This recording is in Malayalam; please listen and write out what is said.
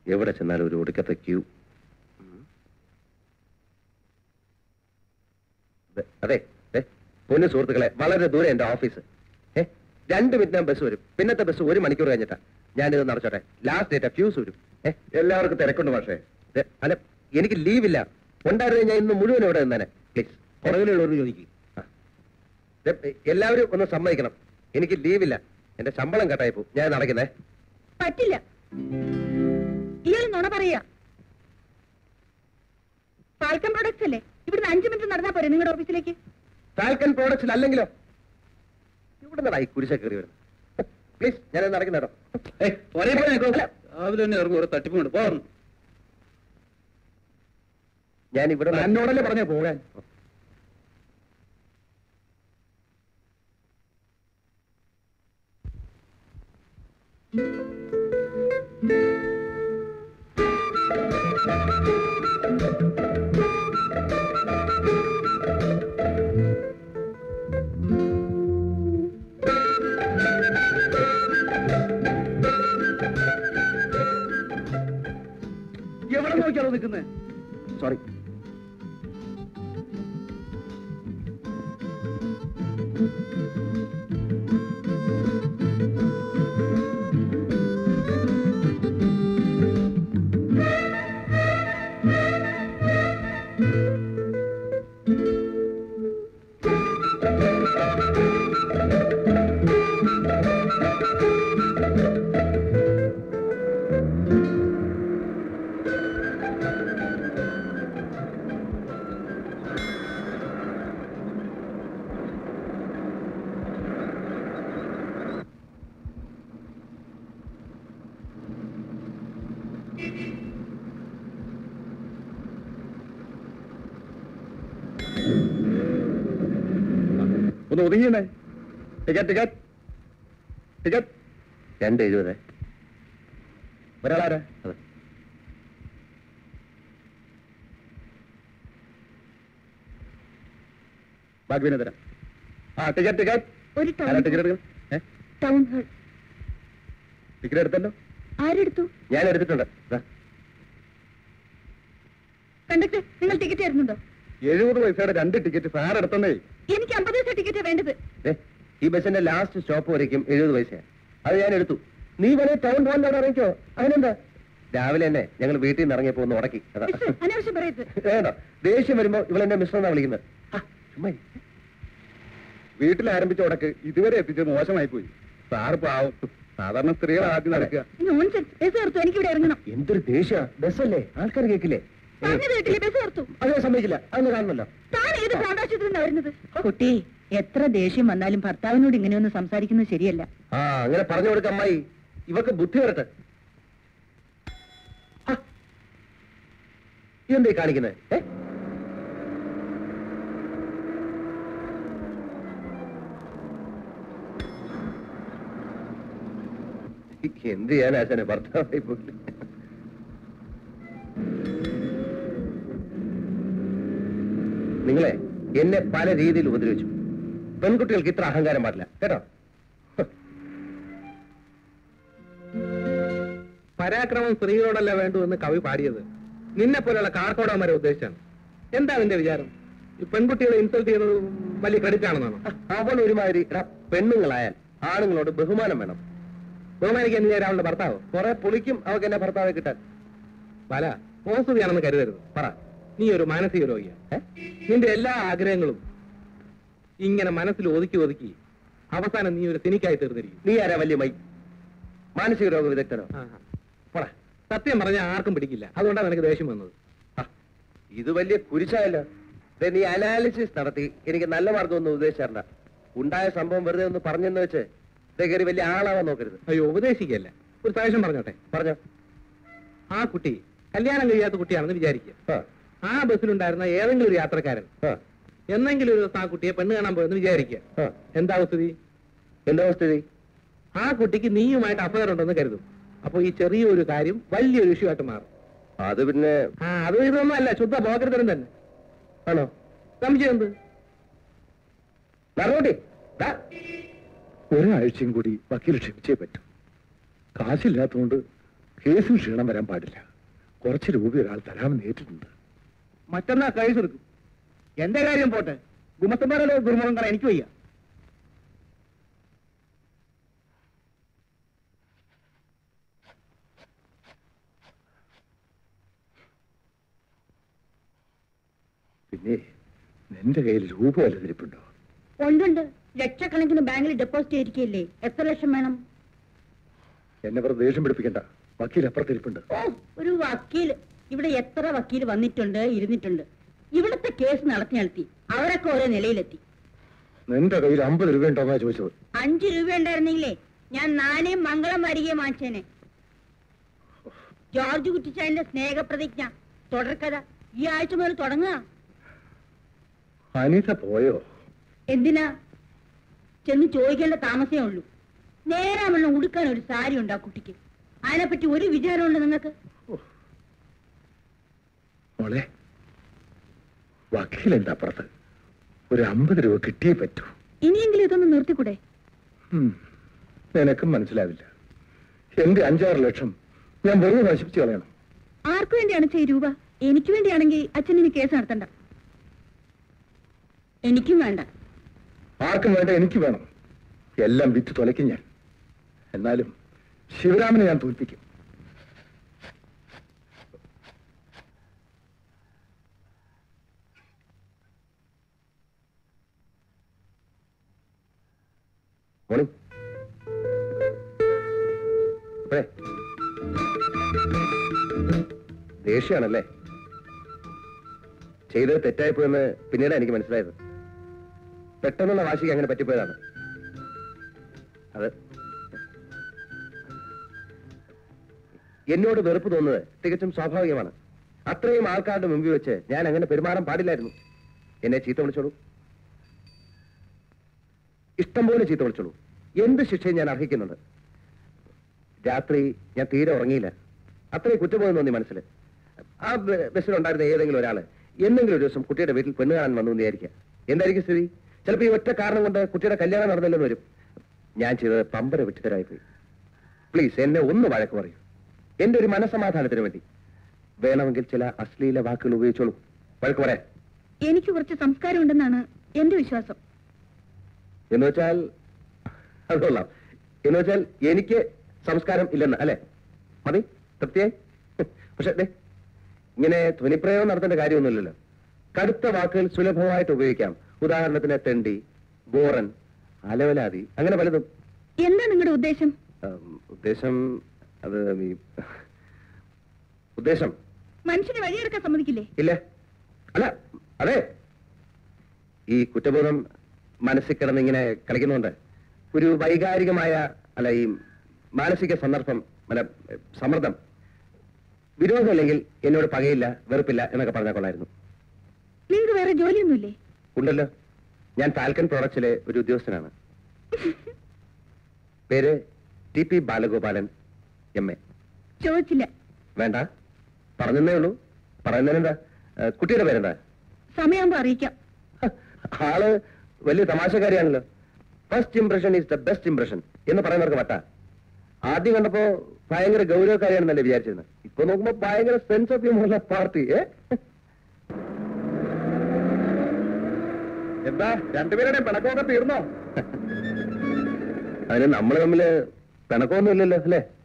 എവിടെ ചെന്നാലും ഒരു ഒടുക്കത്തെ ക്യൂ ദേ, അതെ ദേ, പൊന്നു സുഹൃത്തുക്കളെ വളരെ ദൂരെ എന്റെ ഓഫീസ് ഏ രണ്ട് മിനിറ്റ് ബസ് വരും പിന്നത്തെ ബസ് ഒരു മണിക്കൂർ കഴിഞ്ഞിട്ടാ ഞാനിത് നടച്ചോട്ടെ ലാസ്റ്റ് ഡേറ്റ് ഫ്യൂസ് വരും ഏ എല്ലാവർക്കും തിരക്കുണ്ട് പക്ഷേ ദേ, അല്ല എനിക്ക് ലീവില്ല ഉണ്ടായിരുന്നു ഞാൻ ഇന്ന് മുഴുവൻ ഇവിടെ നിന്നേനെ പ്ലീസ് പുറകിലുള്ളവർ ചോദിക്കും എല്ലാവരും ഒന്ന് സമ്മതിക്കണം എനിക്ക് ലീവില്ല എന്റെ ശമ്പളം കട്ടായി പോകും ഞാൻ നടക്കുന്നേ പറ്റില്ല ഇയാൾ നുണ പറയാ ഫാൽക്കൺ പ്രൊഡക്ട്സ് അല്ലേ ഇവിടുന്ന് അഞ്ചു മിനിറ്റ് നടന്നാ പോരെ നിങ്ങളുടെ ഓഫീസിലേക്ക് ഫാൽക്കൺ പ്രോഡക്ട്സിൽ അല്ലെങ്കിലോ ഇവിടെ നിന്നായി കുരിശ കയറി വരുന്നത് പ്ലീസ് ഞാൻ നടക്കുന്നേട്ടോ രാവിലെ തന്നെ ഇറങ്ങും ഒരു തട്ടിപ്പുണ്ട് പോകാം ഞാൻ ഇവിടെ എന്നോടല്ലേ പറഞ്ഞ പോകാൻ എവിടെ നോക്കിയാണോ നിൽക്കുന്നത് സോറി ഒന്ന് ഒതുങ്ങിയേ ടിക്കറ്റ് ടിക്കറ്റ് ടിക്കറ്റ് രണ്ട് എഴുപത് ഒരാളാരാ അതെ ബാക്കി പിന്നെ തരാം ആ ടിക്കറ്റ് ടിക്കറ്റ് ഒരു ആരാ ടൗൺ ടിക്കറ്റ് എടുക്കണം ഏ ടൗൺ ഹാൾ ടിക്കറ്റ് എടുത്തല്ലോ ആരെടുത്തു ഞാൻ എടുത്തിട്ടുണ്ട് ദാ, കണ്ടക്ടർ നിങ്ങൾ ടിക്കറ്റ് തരുന്നുണ്ടോ എഴുപത് പൈസയുടെ രണ്ട് ടിക്കറ്റ് ഫാർ എടുത്തന്നേ എനിക്ക് അമ്പത് പൈസ ടിക്കറ്റ് വേണ്ടത് ദേ, ഈ ബസ്സിന്റെ ലാസ്റ്റ് സ്റ്റോപ്പ് വരയ്ക്കും എഴുപത് പൈസയാണ് അത് ഞാൻ എടുത്തു നീ വേണേ ടൗൺ പോകാൻ അവിടെ ഇറങ്ങിക്കോ അതിനെന്താ രാവിലെ തന്നെ ഞങ്ങൾ വീട്ടിൽ നിന്ന് ഇറങ്ങിയപ്പോ ഒന്ന് ഉടക്കി അതാ മിസ്റ്റർ അനാവശ്യം പറയരുത് വേണ്ട ദേഷ്യം വരുമ്പോ ഇവളെന്നെ മിസ്റ്റർ എന്നാ വിളിക്കുന്നത് ആ, ചുമ്മാ ഇരി. വീട്ടിൽ ആരംഭിച്ച ഉടക്ക് ഇതുവരെ എത്തിച്ചത് മോശമായി പോയി സാറ് പാവം സാധാരണ സ്ത്രീകൾ ആദ്യം നടക്കുക നോൺസെൻസ് ബസ് ഓർത്തു എനിക്ക് ഇവിടെ ഇറങ്ങണം എന്തൊരു ദേഷ്യ ബസ്സല്ലേ ആൾക്കാർ കേൾക്കില്ലേ ഏയ്, പറഞ്ഞത് കേട്ടില്ലേ ബസ് ഓർത്തു അത് ഞാൻ സമ്മതിക്കില്ല അതൊന്ന് കാണുമല്ലോ താൻ ഏത് പ്രാന്താശുപത്രിയിൽ നിന്നാ വരുന്നത് കുട്ടി എത്ര ദേഷ്യം വന്നാലും ഭർത്താവിനോട് ഇങ്ങനെയൊന്നും സംസാരിക്കുന്നത് ശരിയല്ല ആ അങ്ങനെ പറഞ്ഞു കൊടുക്ക അമ്മായി ഇവക്ക് ബുദ്ധി വരട്ടെ ആ, ഇതെന്തേ കാണിക്കുന്നത് ഏ എന്ത് ചെയ്യാൻ ആശാനെ ഭർത്താവായി പോയി നിങ്ങളെ എന്നെ പല രീതിയിൽ ഉപദ്രവിച്ചു പെൺകുട്ടികൾക്ക് ഇത്ര അഹങ്കാരം പാടില്ല കേട്ടോ പരാക്രമം സ്ത്രീകളോടല്ല വേണ്ടു എന്ന് കവി പാടിയത് നിന്നെ പോലെയുള്ള കാർക്കോടന്മാരെ ഉദ്ദേശിച്ചാണ് എന്താ നിന്റെ വിചാരം ഈ പെൺകുട്ടികളെ ഇൻസൾട്ട് ചെയ്യുന്നത് വലിയ ക്രെഡിറ്റ് ആണെന്നാണോ അവൾ ഒരുമാതിരി എടാ, പെണ്ണുങ്ങളായാൽ ആണുങ്ങളോട് ബഹുമാനം വേണം ബഹുമാനിക്കാൻ നീ ഒരാളുടെ ഭർത്താവോ കുറെ പുളിക്കും അവക്ക് എന്നെ ഭർത്താവെ കിട്ടാൻ പല മോസുതിയാണെന്ന് കരുതരുത് പറ നീ ഒരു മാനസിക രോഗിയാ ഏ? നിന്റെ എല്ലാ ആഗ്രഹങ്ങളും ഇങ്ങനെ മനസ്സിൽ ഒതുക്കി ഒതുക്കി അവസാനം നീ ഒരു സിനിക്കായി തീർന്നിരിക്കും നീ ആരാ വലിയ മൈ മാനസിക രോഗ വിദഗ്ധനോ ആഹാ. പറ സത്യം പറഞ്ഞാൽ ആർക്കും പിടിക്കില്ല അതുകൊണ്ടാണ് നിനക്ക് ദേഷ്യം വന്നത് ആ, ഇത് വലിയ കുരിശായല്ലോ ദേ, നീ അനാലിസിസ് നടത്തി എനിക്ക് നല്ല മാർഗം ഒന്നും ഉദ്ദേശിച്ചാറണ്ട ഉണ്ടായ സംഭവം വെറുതെ ഒന്ന് പറഞ്ഞെന്ന് വെച്ച് ദേ കയറി വലിയ ആളാവാൻ നോക്കരുത് അയ്യോ ഉപദേശിക്കല്ല ഒരു സജഷൻ പറഞ്ഞോട്ടെ പറഞ്ഞോ ആ കുട്ടി കല്യാണം കഴിയാത്ത കുട്ടിയാണെന്ന് വിചാരിക്കുക ആ, ആ ബസ്സിലുണ്ടായിരുന്ന ഏതെങ്കിലും ഒരു യാത്രക്കാരൻ ആ, എന്നെങ്കിലും ഒരു ദിവസം ആ കുട്ടിയെ പെണ്ണ് കാണാൻ പോയെന്ന് വിചാരിക്കുക ആ. എന്താ സ്ഥിതി എന്താ സ്ഥിതി ആ കുട്ടിക്ക് നീയുമായിട്ട് അഫയർ ഉണ്ടെന്ന് കരുതും അപ്പൊ ഈ ചെറിയൊരു കാര്യം വലിയൊരു ഇഷ്യൂ ആയിട്ട് മാറും അത് പിന്നെ ആ അത് ഇതൊന്നും അല്ല ശുദ്ധ പോകരുതരം തന്നെ ആണോ സംശയം എന്ത് നടന്നോട്ടി ഒരാഴ്ചയും കൂടി വക്കീൽ ക്ഷമിച്ചേ പറ്റൂ കാശില്ലാത്തതുകൊണ്ട് കേസിൽ ക്ഷീണം വരാൻ പാടില്ല കുറച്ച് രൂപ ഒരാൾ തരാമെന്ന് ഏറ്റിട്ടുണ്ട് മറ്റന്നാ കഴിച്ചു കൊടുക്കും എന്റെ കാര്യം പോട്ടെ ഗുമസ്തന്മാരല്ലോ ദുർമുഖം കാണാൻ എനിക്ക് വയ്യ പിന്നെ നിന്റെ കയ്യിൽ രൂപ വല്ലതും ഇരിപ്പുണ്ടോ ഉണ്ടുണ്ട് ലക്ഷക്കണക്കിന് ബാങ്കിൽ ഡെപ്പോസിറ്റ് ചെയ്തിരിക്കുകയല്ലേ എത്ര ലക്ഷം വേണം എന്നെ വെറുതെ ദേഷ്യം പിടിപ്പിക്കണ്ട വക്കീൽ അപ്പുറത്തിരിപ്പുണ്ട് ഓ ഒരു വക്കീല് ഇവിടെ എത്ര വക്കീൽ വന്നിട്ടുണ്ട് ഇരുന്നിട്ടുണ്ട് ഇവിടുത്തെ കേസ് നടത്തി നടത്തി അവരൊക്കെ ഓരോ നിലയിലെത്തി നിന്റെ കയ്യിൽ അമ്പത് രൂപ ഉണ്ടോന്നാ ചോദിച്ചത് അഞ്ചു രൂപ ഉണ്ടായിരുന്നെങ്കിലേ ഞാൻ നാണയം മംഗളം വരികയും വാങ്ങിച്ചേനെ ജോർജ് കുറ്റിച്ചായന്റെ സ്നേഹപ്രതിജ്ഞ തുടർക്കഥ ഈ ആഴ്ച മുതൽ തുടങ്ങുക അനിത പോയോ എന്തിനാ ചെന്ന് ചോദിക്കേണ്ട താമസമേ ഉള്ളൂ നേരാവണ്ണം ഉടുക്കാൻ ഒരു സാരി ഉണ്ട് ആ കുട്ടിക്ക് അതിനെപ്പറ്റി ഒരു വിചാരമുണ്ട് നിങ്ങൾക്ക് മോളെ വക്കീൽ എന്താ അപ്പുറത്ത് ഒരു അമ്പത് രൂപ കിട്ടിയേ പറ്റൂ ഇനിയെങ്കിലും ഇതൊന്ന് നിർത്തിക്കൂടെ ഉം. നിനക്കും മനസ്സിലാവില്ല എന്റെ അഞ്ചാറ് ലക്ഷം ഞാൻ വെറുതെ നശിപ്പിച്ചു കളയണം ആർക്കു വേണ്ടിയാണ് ഈ രൂപ എനിക്ക് വേണ്ടിയാണെങ്കിൽ അച്ഛൻ ഇനി കേസ് നടത്തണ്ട എനിക്കും വേണ്ട ആർക്കും വേണ്ട എനിക്ക് വേണം എല്ലാം വിറ്റ് തുലയ്ക്കും ഞാൻ എന്നാലും ശിവരാമനെ ഞാൻ തോൽപ്പിക്കും മോണി അപ്പഴേ ദേഷ്യാണല്ലേ ചെയ്തത് തെറ്റായിപ്പോയെന്ന് പിന്നീട് എനിക്ക് മനസ്സിലായത് പെട്ടെന്നുള്ള വാശിക്ക് അങ്ങനെ പറ്റിപ്പോയതാണ് അത് എന്നോട് വെറുപ്പ് തോന്നുന്നത് തികച്ചും സ്വാഭാവികമാണ് അത്രയും ആൾക്കാരുടെ മുമ്പിൽ വെച്ച് ഞാൻ അങ്ങനെ പെരുമാറാൻ പാടില്ലായിരുന്നു എന്നെ ചീത്ത വിളിച്ചോളൂ ഇഷ്ടം പോലെ ചീത്ത വിളിച്ചോളൂ എന്ത് ശിക്ഷയും ഞാൻ അർഹിക്കുന്നുണ്ട് രാത്രി ഞാൻ തീരെ ഉറങ്ങിയില്ല അത്രയും കുറ്റബോധം തോന്നി മനസ്സിൽ ആ ബ- ബസ്സിലുണ്ടായിരുന്ന ഏതെങ്കിലും ഒരാള് എന്തെങ്കിലും ഒരു ദിവസം കുട്ടിയുടെ വീട്ടിൽ പെണ്ണ് കാണാൻ വന്നു എന്ന് വിചാരിക്കുക എന്തായിരിക്കും സ്ഥിതി ചിലപ്പോൾ ഈ ഒറ്റ കാരണം കൊണ്ട് കുട്ടിയുടെ കല്യാണം നടന്നില്ലെന്ന് വരും ഞാൻ ചെയ്തത് പമ്പര വിട്ടുതരായി പോയി പ്ലീസ് എന്നെ ഒന്ന് വഴക്ക് പറയൂ എന്റെ ഒരു മനസമാധാനത്തിന് വേണ്ടി വേണമെങ്കിൽ ചില അശ്ലീല വാക്കുകൾ ഉപയോഗിച്ചോളൂ വഴക്ക് പറയാൻ എനിക്ക് കുറച്ച് സംസ്കാരം ഉണ്ടെന്നാണ് എന്റെ വിശ്വാസം എന്ന് വെച്ചാൽ അത് കൊള്ളാം എന്ന് വെച്ചാൽ എനിക്ക് സംസ്കാരം ഇല്ലെന്ന് അല്ലെ മതി തൃപ്തിയായി പക്ഷെ ദേ, ഇങ്ങനെ ധ്വനിപ്രയോഗം നടത്തേണ്ട കാര്യമൊന്നുമില്ലല്ലോ കടുത്ത വാക്കുകൾ സുലഭമായിട്ട് ഉപയോഗിക്കാം ഉദാഹരണത്തിന് തെണ്ടി ബോറൻ അലവലാതി അങ്ങനെ പലതും എന്താ നിങ്ങളുടെ ഉദ്ദേശം ഉം, ഉദ്ദേശം അത് ഈ ഉദ്ദേശം മനുഷ്യന് വഴിയെടുക്കാൻ സമ്മതിക്കില്ലേ ഇല്ല അല്ല അതെ ഈ കുറ്റബോധം മനസ്സിൽ കിടന്നിങ്ങനെ കളിക്കുന്നുണ്ട് ഒരു വൈകാരികമായ അല്ല ഈ മാനസിക സന്ദർഭം അല്ല സമ്മർദ്ദം വിരോധമില്ലെങ്കിൽ എന്നോട് പകയില്ല വെറുപ്പില്ല എന്നൊക്കെ പറഞ്ഞാൽ കൊള്ളായിരുന്നു നിങ്ങൾക്ക് വേറെ ജോലിയൊന്നുമില്ലേ ഉണ്ടല്ലോ ഞാൻ ഫാൽക്കൺ പ്രോഡക്ട്സിലെ ഒരു ഉദ്യോഗസ്ഥനാണ് പേര് T P Balagopalan M A ചോദിച്ചില്ല വേണ്ട പറഞ്ഞതേ ഉള്ളൂ പറയുന്നതിനെന്താ ഏ, കുട്ടിയുടെ പേരെന്താ സമയമാകുമ്പോ അറിയിക്കാം ഹ, ആള് വലിയ തമാശക്കാരിയാണല്ലോ first impression is the best impression എന്ന് പറയുന്നവർക്ക് വട്ട ആദ്യം കണ്ടപ്പോ ഭയങ്കര ഗൗരവക്കാരിയാണെന്നല്ലേ വിചാരിച്ചിരുന്നത് ഇപ്പൊ നോക്കുമ്പോ ഭയങ്കര സെൻസ് ഓഫ് ഹ്യൂമറുള്ള പാർട്ടി ഏ എന്താ രണ്ടുപേരുടെയും പിണക്കമൊക്കെ തീർന്നോ അതിന് നമ്മൾ തമ്മില് പിണക്കമൊന്നും ഇല്ലല്ലോ അല്ലേ